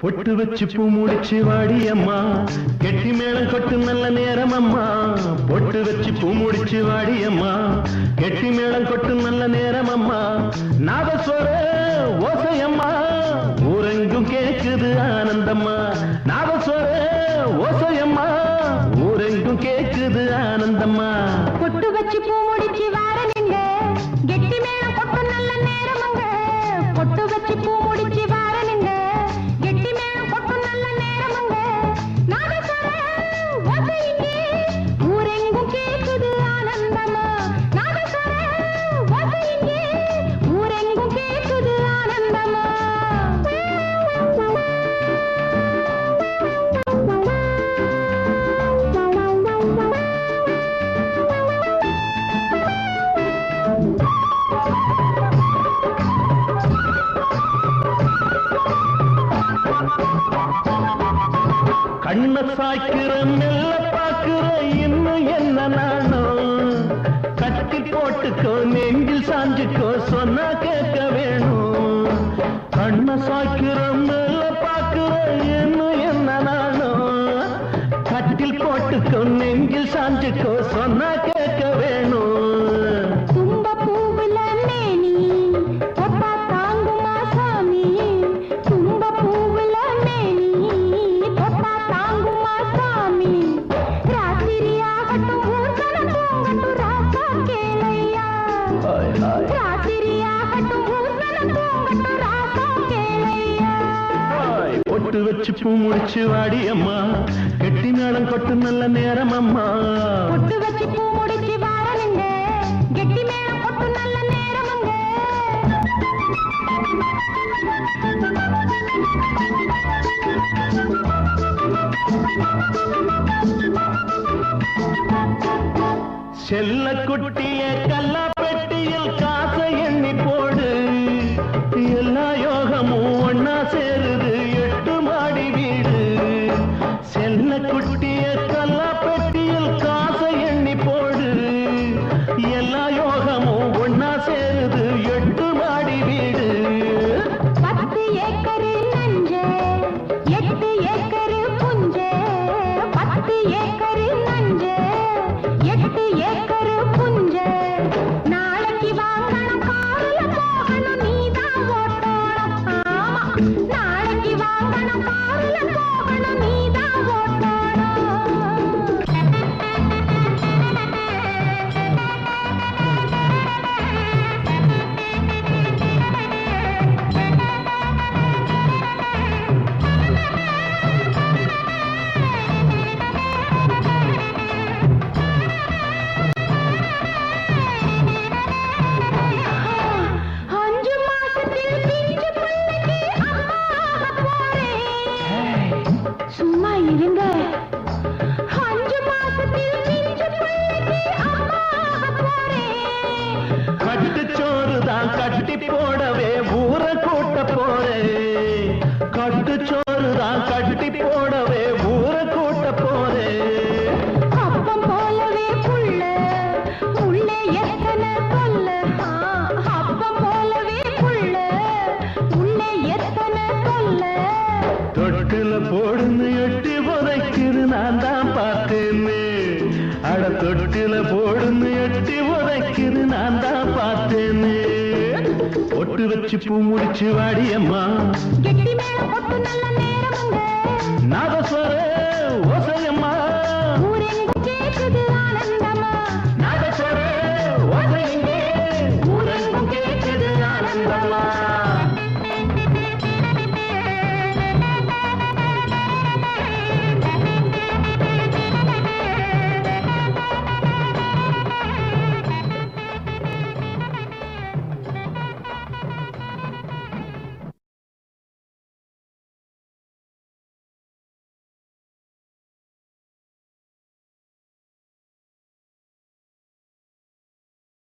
பொட்டு வச்சு பூ முடிச்சு வாடியம்மா கெட்டி மேளம் கொட்டு நல்ல நேரம் அம்மா பொட்டு வச்சு பூ முடிச்சு வாடியம்மா கெட்டி மேளம் கொட்டு நல்ல நேரம் அம்மா நாதஸ்வர ஓசையம்மா ஊரெங்கும் கேக்குது ஆனந்தம்மா நாதஸ்வர ஓசையம்மா ஊரெங்கும் கேக்குது ஆனந்தம்மா பொட்டு வச்சு பூ முடிச்சு வார நிங்க கெட்டி மேளம் கொட்டு நல்ல நேரமங்க பொட்டு வச்சு பூ முடிச்சு வார நிங்க கெட்டி மேளம் கொட்டு நல்ல நேரமங்க நாதஸ்வர ஓசை இங்கே ஊரெங்கும் கேக்குது ஆனந்தமா நாதஸ்வர ஓசை இங்கே ஊரெங்கும் கேக்குது ஆனந்தமா கண்ண சாய்க்கிற மெல்ல பாக்குற இன்னும் என்ன நானும் கட்டி போட்டுக்கோ நெஞ்சில் சாஞ்சுக்கோ சொன்னா கேட்க வேணும் கண்ண சாய்க்கிற மெல்ல பாக்குற இன்னும் என்ன நானும் கட்டில் போட்டுக்கோ நெஞ்சில் சாஞ்சுக்கோ சொன்னா கேட்க வேணும் தும்ப பூவுல மேனி தொட்டா தாங்குமா சாமி தும்ப பூவுல மேனி தொட்டா தாங்குமா சாமி ராத்திரியாகட்டும் ஊர்வலம் தூங்கட்டும் ராசா கேளையா ராத்திரியாகட்டும் ஊர்வலம் தூங்கட்டும் ராசா கேளையா பொட்டு வச்சு பூ முடிச்சு வாடி அம்மா கெட்டி மேளம் கொட்டு நல்ல நேரம் அம்மா பொட்டு வச்சு பூ முடிச்சு வாரனுங்க கெட்டி மேளம் கொட்டு நல்ல நேரமுங்க செல்ல குட்டிய கல்லா பெட்டியில் காசை எண்ணி போடு எல்லா யோகமும் ஒன்னா சேருது எட்டு மாடி வீடு செல்ல குட்டிய கல்லா பெட்டியில் காசை எண்ணி போடு எல்லா யோகமும் ஒன்னா சேருது எட்டு மாடி வீடு பத்து ஏக்கரு நஞ்சு எட்டு ஏக்கரு புஞ்சு பத்து ஏக்கரு நஞ்சு எட்டு ஏக்கரு புஞ்சு நாளைக்கு வாங்கணும் காருல போகணும் நீதான் ஓட்டணும் ஆமா நாளைக்கு வாங்கணும் காருல போகணும் நீதான் ஓட்டணும் அஞ்சு மாசத்தில் பிஞ்சு பிள்ளைக்கு அம்மாக போறேன் சும்மா இருங்க அஞ்சு மாசத்தில் பிஞ்சு பிள்ளைக்கு அம்மாக போறேன் கட்டுச்சோறு தான் கட்டி போடவே ஊரை கூட்ட போறேன் கட்டுச்சோறு தான் கட்டி போடவே ஊரை கூட்ட போறேன் அப்பம் போலவே புள்ள உள்ளே எத்தனை கொல்ல ஆ, அப்பம் போலவே புள்ள உள்ளே எத்தனை கொல்ல தொட்டில போடுன்னு எட்டி உதைக்குது நான் தான் பார்த்தேன்னு அட தொட்டில போடுன்னு எட்டி உதைக்குது நான் தான் பார்த்தேன்னு பொட்டு வச்சு பூ முடிச்சு வாடியம்மா கெட்டி மேல கொட்டு நல்ல நேரமுங்க நாதஸ்வர